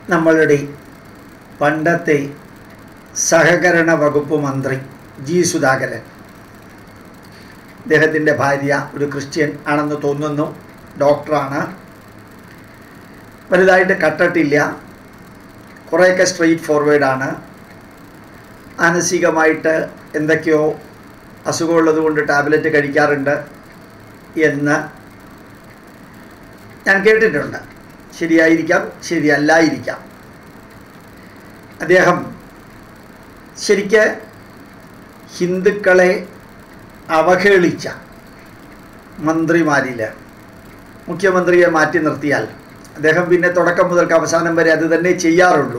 നമ്മളുടെ പണ്ടത്തെ സഹകരണ വകുപ്പ് മന്ത്രി ജി സുധാകരൻ അദ്ദേഹത്തിൻ്റെ ഭാര്യ ഒരു ക്രിസ്ത്യൻ ആണെന്ന് തോന്നുന്നു ഡോക്ടറാണ് വലുതായിട്ട് കട്ടട്ടില്ല കുറേയൊക്കെ സ്ട്രെയിറ്റ് ഫോർവേഡാണ് മാനസികമായിട്ട് എന്തൊക്കെയോ അസുഖമുള്ളത് കൊണ്ട് ടാബ്ലറ്റ് കഴിക്കാറുണ്ട് എന്ന് ഞാൻ കേട്ടിട്ടുണ്ട് ശരിയായിരിക്കാം ശരിയല്ലായിരിക്കാം അദ്ദേഹം ശരിക്ക് ഹിന്ദുക്കളെ അവഹേളിച്ച മന്ത്രിമാരിൽ മുഖ്യമന്ത്രിയെ മാറ്റി നിർത്തിയാൽ അദ്ദേഹം പിന്നെ തുടക്കം മുതൽക്ക് അവസാനം വരെ അത് തന്നെ ചെയ്യാറുള്ളൂ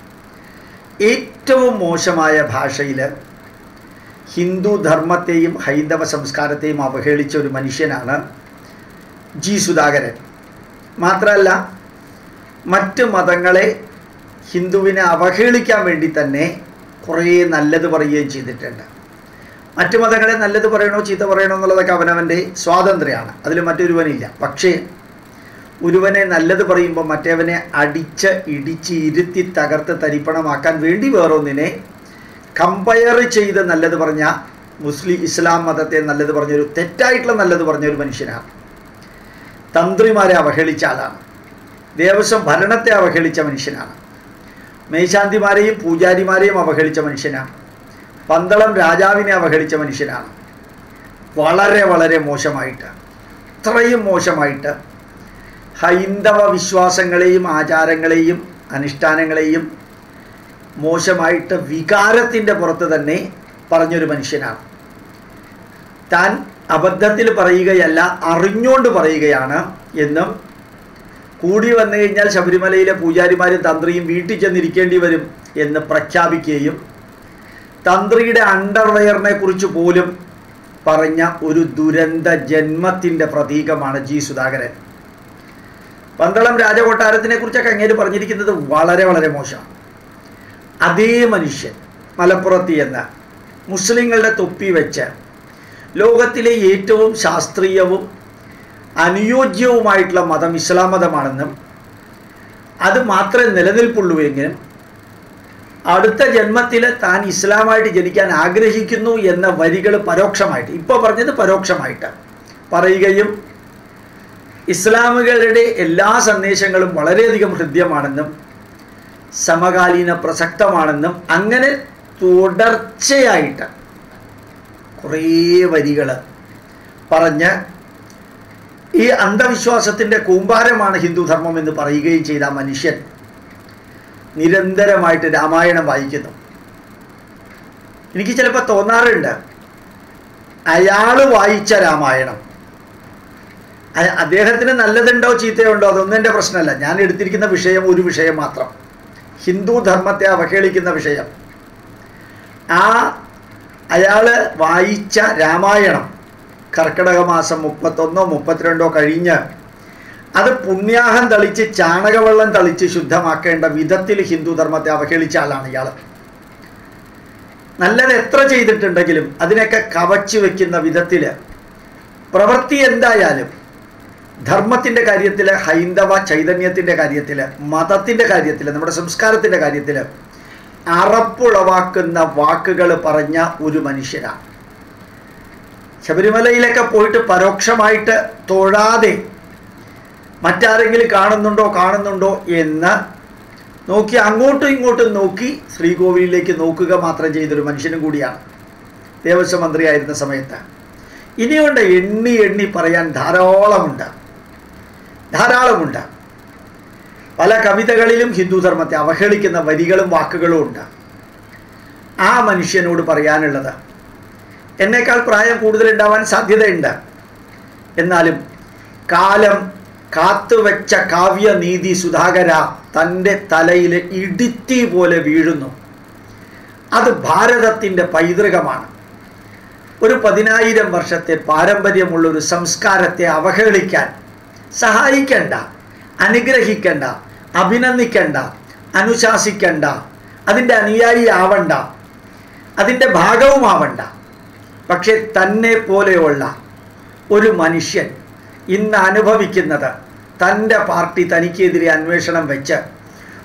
ഏറ്റവും മോശമായ ഭാഷയിൽ ഹിന്ദു ധർമ്മത്തെയും ഹൈന്ദവ സംസ്കാരത്തെയും അവഹേളിച്ച ഒരു മനുഷ്യനാണ് ജി സുധാകരൻ മാത്രമല്ല മറ്റ് മതങ്ങളെ ഹിന്ദുവിനെ അവഹേളിക്കാൻ വേണ്ടി തന്നെ കുറേ നല്ലത് പറയുകയും ചെയ്തിട്ടുണ്ട് മറ്റു മതങ്ങളെ നല്ലത് പറയണോ ചീത്ത പറയണോ എന്നുള്ളതൊക്കെ അവനവൻ്റെ സ്വാതന്ത്ര്യമാണ് അതിൽ മറ്റൊരുവനില്ല പക്ഷേ ഒരുവനെ നല്ലത് പറയുമ്പോൾ മറ്റേവനെ അടിച്ച് ഇടിച്ച് ഇരുത്തി തകർത്ത് തരിപ്പണമാക്കാൻ വേണ്ടി വേറൊന്നിനെ കമ്പയർ ചെയ്ത് നല്ലത് പറഞ്ഞ മുസ്ലിം ഇസ്ലാം മതത്തെ നല്ലത് പറഞ്ഞൊരു തെറ്റായിട്ടുള്ള നല്ലത് പറഞ്ഞ ഒരു മനുഷ്യനാണ് തന്ത്രിമാരെ അവഹേളിച്ച ആളാണ് ദേവസ്വം ഭരണത്തെ അവഹേളിച്ച മനുഷ്യനാണ് മേശാന്തിമാരെയും പൂജാരിമാരെയും അവഹേളിച്ച മനുഷ്യനാണ് പന്തളം രാജാവിനെ അവഹേളിച്ച മനുഷ്യനാണ് വളരെ വളരെ മോശമായിട്ട് അത്രയും മോശമായിട്ട് ഹൈന്ദവ വിശ്വാസങ്ങളെയും ആചാരങ്ങളെയും അനുഷ്ഠാനങ്ങളെയും മോശമായിട്ട് വികാരത്തിൻ്റെ പുറത്ത് തന്നെ പറഞ്ഞൊരു മനുഷ്യനാണ് താൻ അബദ്ധത്തിൽ പറയുകയല്ല അറിഞ്ഞുകൊണ്ട് പറയുകയാണ് എന്നും കൂടി വന്നു കഴിഞ്ഞാൽ ശബരിമലയിലെ പൂജാരിമാരും തന്ത്രിയും വീട്ടിൽ ചെന്നിരിക്കേണ്ടി വരും എന്ന് പ്രഖ്യാപിക്കുകയും തന്ത്രിയുടെ അണ്ടർവെയറിനെ കുറിച്ച് പോലും പറഞ്ഞ ഒരു ദുരന്ത ജന്മത്തിൻ്റെ പ്രതീകമാണ് ജി സുധാകരൻ പന്തളം രാജകൊട്ടാരത്തിനെ കുറിച്ചൊക്കെ അങ്ങേര് പറഞ്ഞിരിക്കുന്നത് വളരെ വളരെ മോശമാണ് അതേ മനുഷ്യൻ മലപ്പുറത്ത് എന്ന മുസ്ലിങ്ങളുടെ തൊപ്പി വെച്ച് ലോകത്തിലെ ഏറ്റവും ശാസ്ത്രീയവും അനുയോജ്യവുമായിട്ടുള്ള മതം ഇസ്ലാം മതമാണെന്നും അത് മാത്രമേ നിലനിൽപ്പുള്ളൂ എങ്കിലും അടുത്ത ജന്മത്തിൽ താൻ ഇസ്ലാമായിട്ട് ജനിക്കാൻ ആഗ്രഹിക്കുന്നു എന്ന വരികൾ പരോക്ഷമായിട്ട് ഇപ്പോൾ പറഞ്ഞത് പരോക്ഷമായിട്ട് പറയുകയും ഇസ്ലാമുകളുടെ എല്ലാ സന്ദേശങ്ങളും വളരെയധികം ഹൃദ്യമാണെന്നും സമകാലീന പ്രസക്തമാണെന്നും അങ്ങനെ തുടർച്ചയായിട്ട് കുറേ വരികൾ പറഞ്ഞ് ഈ അന്ധവിശ്വാസത്തിൻ്റെ കൂമ്പാരമാണ് ഹിന്ദുധർമ്മം എന്ന് പറയുകയും ചെയ്ത ആ മനുഷ്യൻ നിരന്തരമായിട്ട് രാമായണം വായിക്കുന്നു എനിക്ക് ചിലപ്പോൾ തോന്നാറുണ്ട് അയാൾ വായിച്ച രാമായണം അ- അദ്ദേഹത്തിന് നല്ലതുണ്ടോ ചീത്തയുണ്ടോ അതൊന്നും എൻ്റെ പ്രശ്നമല്ല ഞാൻ എടുത്തിരിക്കുന്ന വിഷയം ഒരു വിഷയം മാത്രം ഹിന്ദു ധർമ്മത്തെ അവഹേളിക്കുന്ന വിഷയം ആ അയാൾ വായിച്ച രാമായണം കർക്കിടക മാസം മുപ്പത്തൊന്നോ മുപ്പത്തിരണ്ടോ കഴിഞ്ഞ് അത് പുണ്യാഹം തളിച്ച് ചാണകവെള്ളം തളിച്ച് ശുദ്ധമാക്കേണ്ട വിധത്തിൽ ഹിന്ദു ധർമ്മത്തെ അവഹേളിച്ച ആളാണ് ഇയാൾ നല്ലത് എത്ര ചെയ്തിട്ടുണ്ടെങ്കിലും അതിനൊക്കെ കവച്ചു വെക്കുന്ന വിധത്തിൽ പ്രവൃത്തി എന്തായാലും ധർമ്മത്തിൻ്റെ കാര്യത്തിൽ ഹൈന്ദവ ചൈതന്യത്തിൻ്റെ കാര്യത്തിൽ മതത്തിൻ്റെ കാര്യത്തിൽ നമ്മുടെ സംസ്കാരത്തിൻ്റെ കാര്യത്തിൽ അറപ്പുളവാക്കുന്ന വാക്കുകൾ പറഞ്ഞ ഒരു മനുഷ്യനാണ് ശബരിമലയിലൊക്കെ പോയിട്ട് പരോക്ഷമായിട്ട് തൊഴാതെ മറ്റാരെങ്കിലും കാണുന്നുണ്ടോ കാണുന്നുണ്ടോ എന്ന് നോക്കി അങ്ങോട്ടും ഇങ്ങോട്ടും നോക്കി ശ്രീകോവിലിലേക്ക് നോക്കുക മാത്രം ചെയ്തൊരു മനുഷ്യനും കൂടിയാണ് ദേവസ്വം മന്ത്രിയായിരുന്ന സമയത്ത് ഇനിയുണ്ട് എണ്ണി എണ്ണി പറയാൻ ധാരാളമുണ്ട് ധാരാളമുണ്ട് പല കവിതകളിലും ഹിന്ദുധർമ്മത്തെ അവഹേളിക്കുന്ന വരികളും വാക്കുകളും ഉണ്ട് ആ മനുഷ്യനോട് പറയാനുള്ളത് എന്നേക്കാൾ പ്രായം കൂടുതലുണ്ടാവാൻ സാധ്യതയുണ്ട് എന്നാലും കാലം കാത്തുവെച്ച കാവ്യനീതി സുധാകര തൻ്റെ തലയിൽ ഇടിത്തി പോലെ വീഴുന്നു അത് ഭാരതത്തിൻ്റെ പൈതൃകമാണ് ഒരു പതിനായിരം വർഷത്തെ പാരമ്പര്യമുള്ള ഒരു സംസ്കാരത്തെ അവഹേളിക്കാൻ സഹായിക്കണ്ട അനുഗ്രഹിക്കണ്ട അഭിനന്ദിക്കണ്ട അനുശാസിക്കണ്ട അതിൻ്റെ അനുയായി ആവണ്ട അതിൻ്റെ ഭാഗവുമാവണ്ട പക്ഷെ തന്നെ പോലെയുള്ള ഒരു മനുഷ്യൻ ഇന്ന് അനുഭവിക്കുന്നത് തൻ്റെ പാർട്ടി തനിക്കെതിരെ അന്വേഷണം വെച്ച്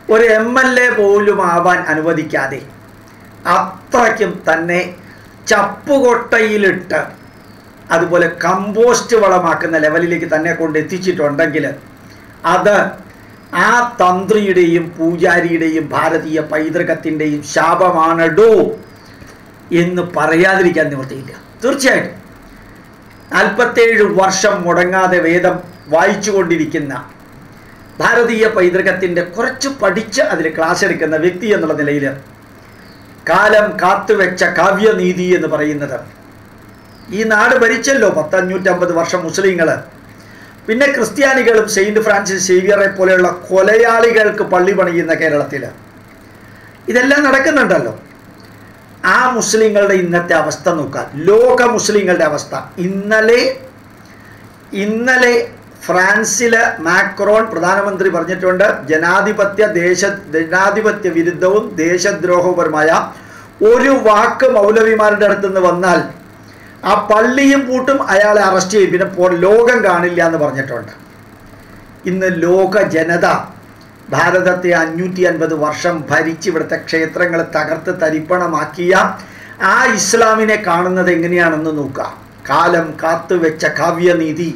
ഒരു എം എൽ എ പോലും ആവാൻ അനുവദിക്കാതെ അത്രയ്ക്കും തന്നെ ചപ്പുകൊട്ടയിലിട്ട് അതുപോലെ കമ്പോസ്റ്റ് വളമാക്കുന്ന ലെവലിലേക്ക് തന്നെ കൊണ്ട് എത്തിച്ചിട്ടുണ്ടെങ്കിൽ അത് ആ തന്ത്രിയുടെയും പൂജാരിയുടെയും ഭാരതീയ പൈതൃകത്തിൻ്റെയും ശാപമാണടോ എന്ന് പറയാതിരിക്കാൻ നിവൃത്തിയില്ല തീർച്ചയായിട്ടും നാൽപ്പത്തേഴ് വർഷം മുടങ്ങാതെ വേദം വായിച്ചു കൊണ്ടിരിക്കുന്ന ഭാരതീയ പൈതൃകത്തിൻ്റെ കുറച്ച് പഠിച്ച് അതിൽ ക്ലാസ് എടുക്കുന്ന വ്യക്തി എന്നുള്ള നിലയിൽ കാലം കാത്തുവെച്ച കാവ്യനീതി എന്ന് പറയുന്നത് ഈ നാട് ഭരിച്ചല്ലോ പത്തഞ്ഞൂറ്റമ്പത് വർഷം മുസ്ലിങ്ങൾ പിന്നെ ക്രിസ്ത്യാനികളും സെയിൻറ്റ് ഫ്രാൻസിസ് സേവിയറെ പോലെയുള്ള കൊലയാളികൾക്ക് പള്ളി പണിയുന്ന കേരളത്തിൽ ഇതെല്ലാം നടക്കുന്നുണ്ടല്ലോ ആ മുസ്ലിങ്ങളുടെ ഇന്നത്തെ അവസ്ഥ നോക്കാം ലോക മുസ്ലിങ്ങളുടെ അവസ്ഥ ഇന്നലെ ഇന്നലെ ഫ്രാൻസില് മാക്രോൺ പ്രധാനമന്ത്രി പറഞ്ഞിട്ടുണ്ട് ജനാധിപത്യ ദേശ ജനാധിപത്യ വിരുദ്ധവും ദേശദ്രോഹപരമായ ഒരു വാക്ക് മൗലവിമാരുടെ അടുത്ത് നിന്ന് വന്നാൽ ആ പള്ളിയും പൂട്ടും അയാളെ അറസ്റ്റ് ചെയ്യും പിന്നെ പോ ലോകം കാണില്ല എന്ന് പറഞ്ഞിട്ടുണ്ട് ഇന്ന് ലോക ജനത ഭാരതത്തെ അഞ്ഞൂറ്റി അൻപത് വർഷം ഭരിച്ച് ഇവിടുത്തെ ക്ഷേത്രങ്ങൾ തകർത്ത് തരിപ്പണമാക്കിയ ആ ഇസ്ലാമിനെ കാണുന്നത് എങ്ങനെയാണെന്ന് നോക്കുക കാലം കാത്തുവെച്ച കാവ്യനീതി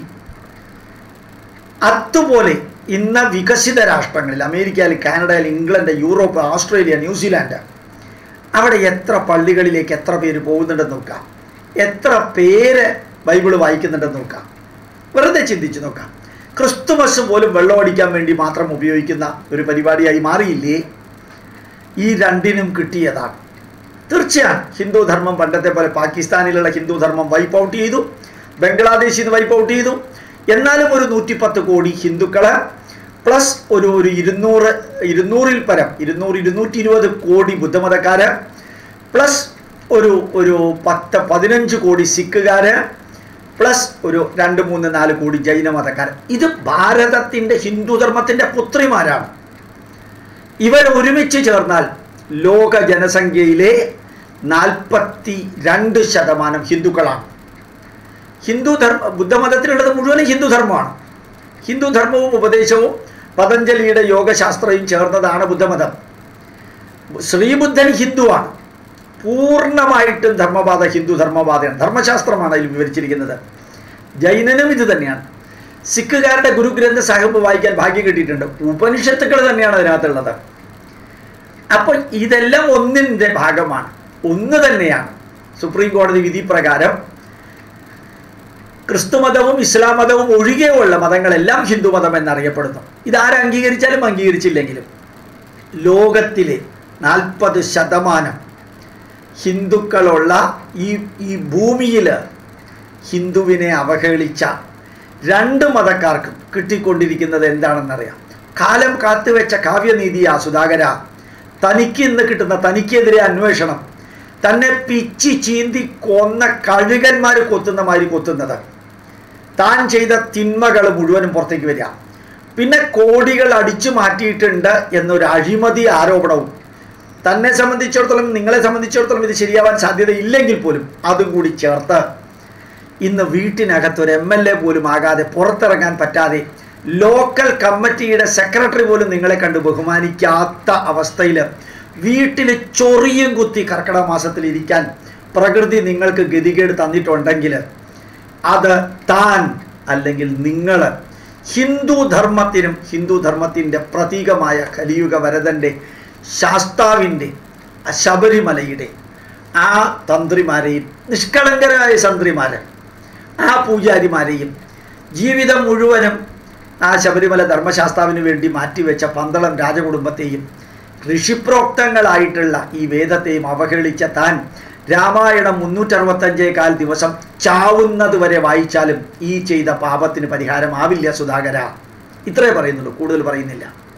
അതുപോലെ ഇന്ന് വികസിത രാഷ്ട്രങ്ങളിൽ അമേരിക്കയിൽ കാനഡയിൽ ഇംഗ്ലണ്ട് യൂറോപ്പ് ഓസ്ട്രേലിയ ന്യൂസിലാൻഡ് അവിടെ എത്ര പള്ളികളിലേക്ക് എത്ര പേര് പോകുന്നുണ്ടെന്ന് നോക്കാം എത്ര പേര് ബൈബിള് വായിക്കുന്നുണ്ടെന്ന് നോക്കാം വെറുതെ ചിന്തിച്ച് നോക്കാം ക്രിസ്തുമസ് പോലും വെള്ളമടിക്കാൻ വേണ്ടി മാത്രം ഉപയോഗിക്കുന്ന ഒരു പരിപാടിയായി മാറിയില്ലേ ഈ രണ്ടിനും കിട്ടിയതാണ് തീർച്ചയാണ് ഹിന്ദു ധർമ്മം പണ്ടത്തെ പോലെ പാകിസ്ഥാനിലുള്ള ഹിന്ദു ധർമ്മം വൈപ്പ് ഔട്ട് ചെയ്തു ബംഗ്ലാദേശിൽ നിന്ന് വൈപ്പ് ഔട്ട് ചെയ്തു എന്നാലും ഒരു നൂറ്റിപ്പത്ത് കോടി ഹിന്ദുക്കള് പ്ലസ് ഒരു ഒരു ഇരുന്നൂറ് ഇരുന്നൂറിൽ പരം ഇരുന്നൂറ് ഇരുന്നൂറ്റി ഇരുപത് കോടി ബുദ്ധമതക്കാര് പ്ലസ് ഒരു ഒരു പത്ത് പതിനഞ്ച് കോടി സിഖുകാര് പ്ലസ് ഒരു രണ്ട് മൂന്ന് നാല് കോടി ജൈന മതക്കാർ ഇത് ഭാരതത്തിൻ്റെ ഹിന്ദുധർമ്മത്തിൻ്റെ പുത്രിമാരാണ് ഇവർ ഒരുമിച്ച് ചേർന്നാൽ ലോക ജനസംഖ്യയിലെ നാൽപ്പത്തി രണ്ട് ശതമാനം ഹിന്ദുക്കളാണ് ഹിന്ദു ധർമ്മ ബുദ്ധമതത്തിലുള്ളത് മുഴുവനും ഹിന്ദുധർമ്മമാണ് ഹിന്ദുധർമ്മവും ഉപദേശവും പതഞ്ജലിയുടെ യോഗശാസ്ത്രയും ചേർന്നതാണ് ബുദ്ധമതം ശ്രീബുദ്ധൻ ഹിന്ദുവാണ് പൂർണ്ണമായിട്ടും ധർമ്മപാത ഹിന്ദു ധർമ്മപാതയാണ് ധർമ്മശാസ്ത്രമാണ് അതിൽ വിവരിച്ചിരിക്കുന്നത് ജൈനനും ഇത് തന്നെയാണ് സിഖുകാരുടെ ഗുരുഗ്രന്ഥ സാഹിബ് വായിക്കാൻ ഭാഗ്യം കിട്ടിയിട്ടുണ്ട് ഉപനിഷത്തുക്കൾ തന്നെയാണ് അതിനകത്തുള്ളത് അപ്പോൾ ഇതെല്ലാം ഒന്നിൻ്റെ ഭാഗമാണ് ഒന്ന് തന്നെയാണ് സുപ്രീം കോടതി വിധി പ്രകാരം ക്രിസ്തുമതവും ഇസ്ലാം മതവും ഒഴികെയുള്ള മതങ്ങളെല്ലാം ഹിന്ദുമതം എന്നറിയപ്പെടുന്നു ഇതാരെ അംഗീകരിച്ചാലും അംഗീകരിച്ചില്ലെങ്കിലും ലോകത്തിലെ നാൽപ്പത് ശതമാനം ഹിന്ദുക്കളുള്ള ഈ ഈ ഭൂമിയിൽ ഹിന്ദുവിനെ അവഹേളിച്ച രണ്ട് മതക്കാർക്കും കിട്ടിക്കൊണ്ടിരിക്കുന്നത് എന്താണെന്നറിയാം കാലം കാത്തുവെച്ച കാവ്യനീതിയാ സുധാകര തനിക്ക് ഇന്ന് കിട്ടുന്ന തനിക്കെതിരെ അന്വേഷണം തന്നെ പിച്ചി ചീന്തി കൊന്ന കഴുകന്മാർ കൊത്തുന്ന മാതിരി കൊത്തുന്നത് താൻ ചെയ്ത തിന്മകൾ മുഴുവനും പുറത്തേക്ക് വരിക പിന്നെ കോടികൾ അടിച്ചു മാറ്റിയിട്ടുണ്ട് എന്നൊരു അഴിമതി ആരോപണവും തന്നെ സംബന്ധിച്ചിടത്തോളം നിങ്ങളെ സംബന്ധിച്ചിടത്തോളം ഇത് ശരിയാവാൻ സാധ്യതയില്ലെങ്കിൽ പോലും അതും കൂടി ചേർത്ത് ഇന്ന് വീട്ടിനകത്ത് ഒരു എം എൽ എ പോലും ആകാതെ പുറത്തിറങ്ങാൻ പറ്റാതെ ലോക്കൽ കമ്മിറ്റിയുടെ സെക്രട്ടറി പോലും നിങ്ങളെ കണ്ട് ബഹുമാനിക്കാത്ത അവസ്ഥയിൽ വീട്ടിൽ ചൊറിയും കുത്തി കർക്കിടക മാസത്തിൽ ഇരിക്കാൻ പ്രകൃതി നിങ്ങൾക്ക് ഗതികേട് തന്നിട്ടുണ്ടെങ്കിൽ അത് താൻ അല്ലെങ്കിൽ നിങ്ങൾ ഹിന്ദു ധർമ്മത്തിനും ഹിന്ദു ധർമ്മത്തിൻ്റെ പ്രതീകമായ കലിയുഗ വരദൻ്റെ ശാസ്താവിൻ്റെ ശബരിമലയുടെ ആ തന്ത്രിമാരെയും നിഷ്കളങ്കരായ തന്ത്രിമാരെ ആ പൂജാരിമാരെയും ജീവിതം മുഴുവനും ആ ശബരിമല ധർമ്മശാസ്താവിന് വേണ്ടി മാറ്റിവെച്ച പന്തളം രാജകുടുംബത്തെയും ഋഷിപ്രോക്തങ്ങളായിട്ടുള്ള ഈ വേദത്തെയും അവഹേളിച്ച താൻ രാമായണം മുന്നൂറ്ററുപത്തഞ്ചേകാൽ ദിവസം ചാവുന്നത് വരെ വായിച്ചാലും ഈ ചെയ്ത പാപത്തിന് പരിഹാരമാവില്ല സുധാകര ഇത്രേ പറയുന്നുള്ളൂ കൂടുതൽ പറയുന്നില്ല